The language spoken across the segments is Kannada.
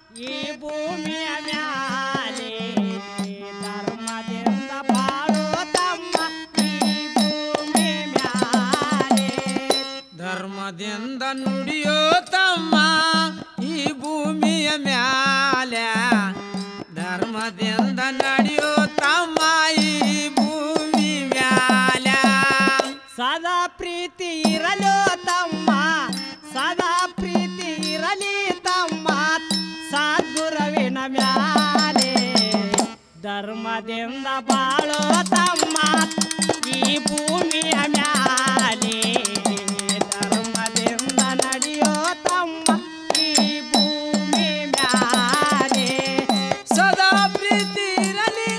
ಈ ಭೂಮಿಯ ಮ್ಯಾಲೆ ಧರ್ಮದಿಂದ ಬಾಳು ತಮ್ಮ ಈ ಭೂಮಿ ಮ್ಯಾಲೆ ಧರ್ಮದಿಂದ ನುಡಿಯೋ ತಮ್ಮ ಈ ಭೂಮಿಯ ಮ್ಯಾಲ ಧರ್ಮದಿಂದ ನಡೆಯೋ ತಮ್ಮ ಈ ಭೂಮಿ ಮ್ಯಾಲ ಸದಾ ಪ್ರೀತಿ ಇರಲು ತಮ್ಮ ಸದಾ ಪ್ರೀತಿ ಇರಲಿ ತಮ್ಮ ಸದ್ಗುರುವಿನ ಮ್ಯಾಲೆ ಧರ್ಮದಿಂದ ಬಾಳೋ ತಮ್ಮ ಈ ಭೂಮಿಯ ಮ್ಯಾಲೆ ಧರ್ಮದಿಂದ ನಡೆಯೋ ತಮ್ಮ ಈ ಭೂಮಿ ಮ್ಯಾಲೆ ಸದಾ ಪ್ರೀತಿ ಇರಲಿ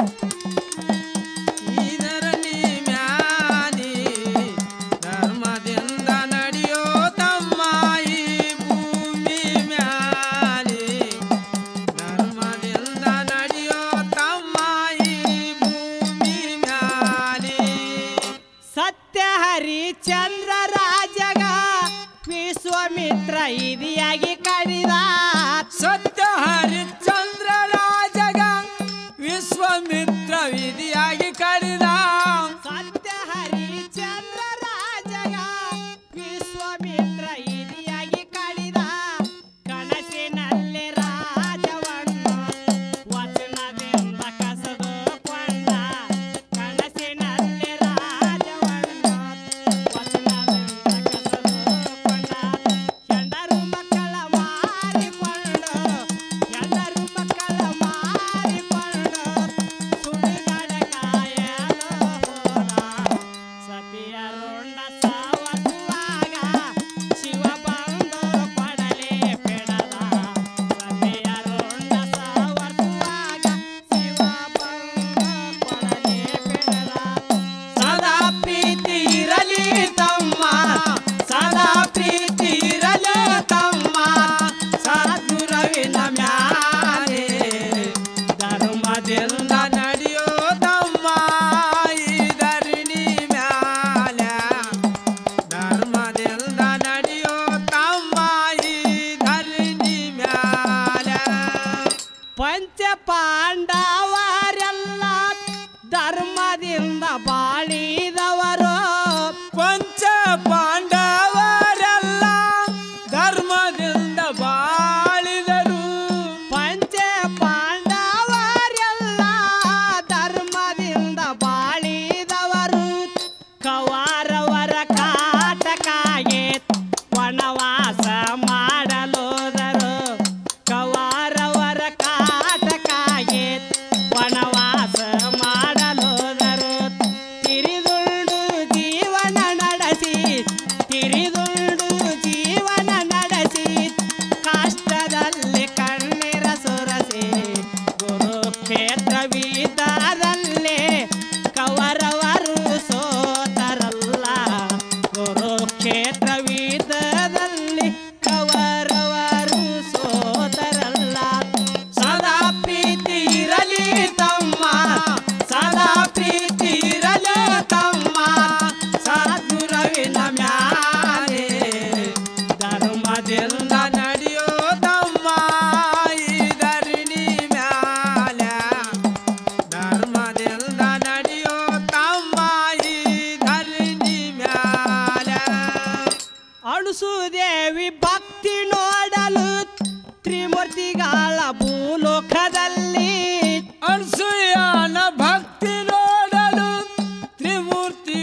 ಇದರಲ್ಲಿ ಮ್ಯಾಲಿ ಧರ್ಮದಿಂದ ನಡೆಯೋ ತಮ್ಮ ಈ ಭೂಮಿ ಮ್ಯಾಲಿ ಧರ್ಮದಿಂದ ನಡೆಯೋ ತಮ್ಮ ಈ ಭೂಮಿ ಮ್ಯಾಲಿ ಸತ್ಯ ಹರಿಚಂದ್ರ ರಾಜಗ ವಿಶ್ವಮಿತ್ರ ಇದಿಯಾಗಿ ಕಡಿದ ಸತ್ಯ ಹರಿಶ್ಚಂದ್ರ ರಾಜಗ ವಿಶ್ವಮಿತ್ರ ವಿಧಿಯಾಗಿ ಕಡಿದ ಸತ್ಯ ಹರಿಚಂದ್ರ ರಾಜಗ ವಿಶ್ವಮಿತ್ರ ಇದಿಯಾಗಿ ಕಡಿದ ಕನಸಿನಲ್ಲಿ ರಾಜವನ್ನು ವಚನದಿಂದ ಕಸದುಕೊಂಡ ಕನಸಿನಲ್ಲಿ ರಾಜವನ್ನು ವಚನದಿಂದ ಕಸದುಕೊಂಡ ಹೆಂಡರು ಮಕ್ಕಳ ಮಾರಿಕೊಂಡು ಹೆಂಡರು ಮಕ್ಕಳ ಮಾರಿಕೊಂಡು ಸುಡುಗಾಡ ಕಾಯಲು ಹೋದ ಸತಿಯರುಂಡ ಸಾವಸುವಾಗ ಶಿವ ಬಂದು ಕೊಡಲೆ ಬಿಡದ ಸತಿಯರುಂಡ ಸಾವಸುವಾಗ ಶಿವ ಬಂದು ಕೊಡಲೆ ಬಿಡದ ಸದಾ ಪ್ರೀತಿ ಇರಲಿ ತಮ್ಮ ಸದಾ ಪ್ರೀತಿ ಇರಲಿ ತಮ್ಮ ಸದ್ಗುರುವಿನ ಮ್ಯಾಲೆ ಧರ್ಮದಿಂದ ನಡೆಯೋ ತಮ್ಮ ಈ ಧರಣಿ ಮ್ಯಾಲ ಧರ್ಮದಿಂದ ನಡೆಯೋ ತಮ್ಮ ಈ ಧರಣಿ ಮ್ಯಾಲ ಪಂಚ ಪಾಂಡವರೆಲ್ಲ ಧರ್ಮದಿಂದ ಬಾಳಿದವರು ಪಂಚ ಪಾಂಡವರೆಲ್ಲ ಧರ್ಮದಿಂದ ಬಾಳಿದರು ಪಂಚ ಪಾಂಡವರೆಲ್ಲ ಧರ್ಮದಿಂದ ಬಾಳಿದವರು ಕವಾರವರ ಕಾಟಕಾಗೆ ವನವಾಸ ಮಾಡಲೋದರು ಕವಾರವರ ಕಾಟಕಾಗೆ ವನವಾಸ ಮಾಡಲೋದರು ತಿರಿದುಂಡು ಜೀವನ ನಡೆಸಿ ತಿರಿದುಂಡು ಜೀವನ ನಡೆಸಿ ಕಷ್ಟದಲ್ಲಿ ಕಣ್ಣೀರ ಸುರಸಿ ಗುರು ಕ್ಷೇತ್ರ ಬೀದರಲ್ಲೇ ಕವರವರು ಸೋತರಲ್ಲ ಗುರು ಕ್ಷೇತ್ರ ಬೀದರಲ್ಲಿ ಕವರವರು ಸೋತರಲ್ಲ ಸದಾ ಪ್ರೀತಿ ಇರಲಿ ತಮ್ಮ ಸದಾ ಪ್ರೀತಿ ಇರಲಿ ತಮ್ಮ ಸದ್ಗುರುವಿನ ಮ್ಯಾಲೆ ಧರ್ಮದಿಂದ ನಡೆಯೋ ತಮ್ಮ ಈ ಧರಣಿ ಮ್ಯಾಲ ಧರ್ಮದಿಂದ ನಡೆಯೋ ತಮ್ಮ ಈ ಧರಣಿ ಮ್ಯಾಲ ಅಣಸುದೇವಿ ಭಕ್ತಿ ನೋಡಲು ತ್ರಿಮೂರ್ತಿಗಳ ಭೂಲೋಕದಲ್ಲಿ ಅನ್ಸುಯಾನ ಭಕ್ತಿ ನೋಡಲು ತ್ರಿಮೂರ್ತಿ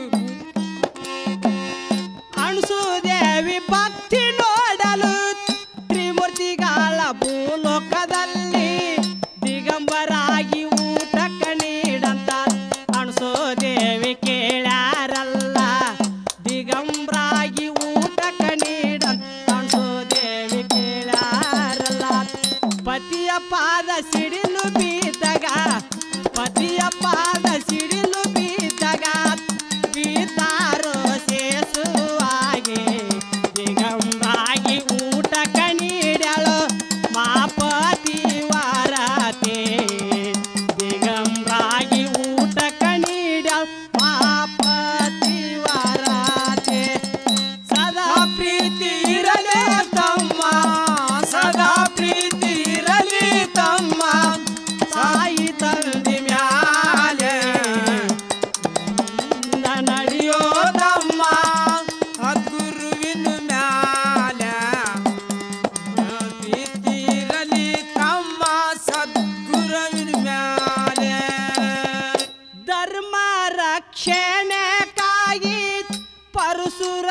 ಅಣಸುದೇವಿ ಭಕ್ತಿ ನೋಡಲು ತ್ರಿಮೂರ್ತಿಗಳ ಭೂಲೋಕದಲ್ಲಿ ದಿಗಂಬರಾಗಿ ಊಟಕ್ಕ ನೀಡಂತ ಅಣಸುದೇವಿ ಕೇಳ್ಯಾರಲ್ಲ ದಿಗಂಬರಾಗಿ ಊಟಕ್ಕ ನೀಡಂತ ಅಣಸುದೇವಿ ಕೇಳ್ಯಾರಲ್ಲ ಪತಿಯ ಪಾದ ಸಿಡಿಲು ಬೀದಾಗ ಪತಿಯ ಪಾದ ಸಿಡಿಲು ಬೀದಾಗ ಬೀತಾರೋ ಸೇಸುವಾಗಿ ದಿಗಂಬರಾಗಿ ಊಟಕ್ಕ ನೀಡಲು ಮಾಪತಿ ವಾರತೆ ದಿಗಂಬರಾಗಿ ಊಟಕ್ಕ ನೀಡಲು ಮಾಪತಿ ವಾರತೆ ಸದಾ ಪ್ರೀತಿ ಇರಲೇ ತಮ್ಮ ಸದಾ ಪ್ರೀತಿ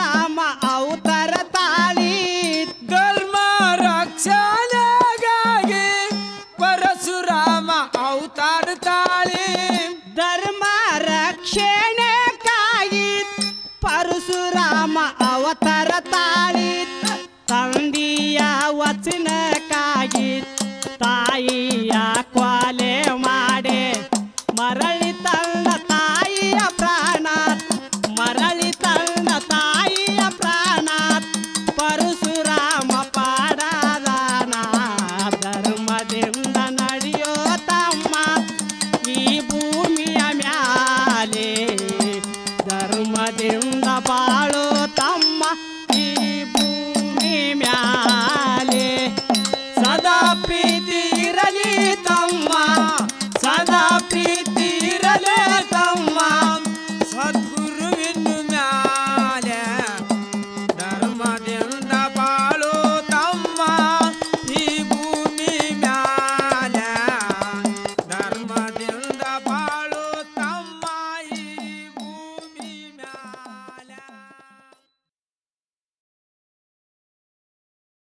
ಪರಶುರಾಮ ಅವತಾರ ತಾಳಿ ಧರ್ಮ ರಕ್ಷಣೆಗಾಗಿ ಪರಶುರಾಮ ಅವತಾರ ತಾಳಿ ಧರ್ಮ ರಕ್ಷಣೆಗಾಗಿ ಪರಶುರಾಮ ಅವತಾರ ತಾಳಿ ತಂದೆಯ ವಚನಕ್ಕಾಗಿ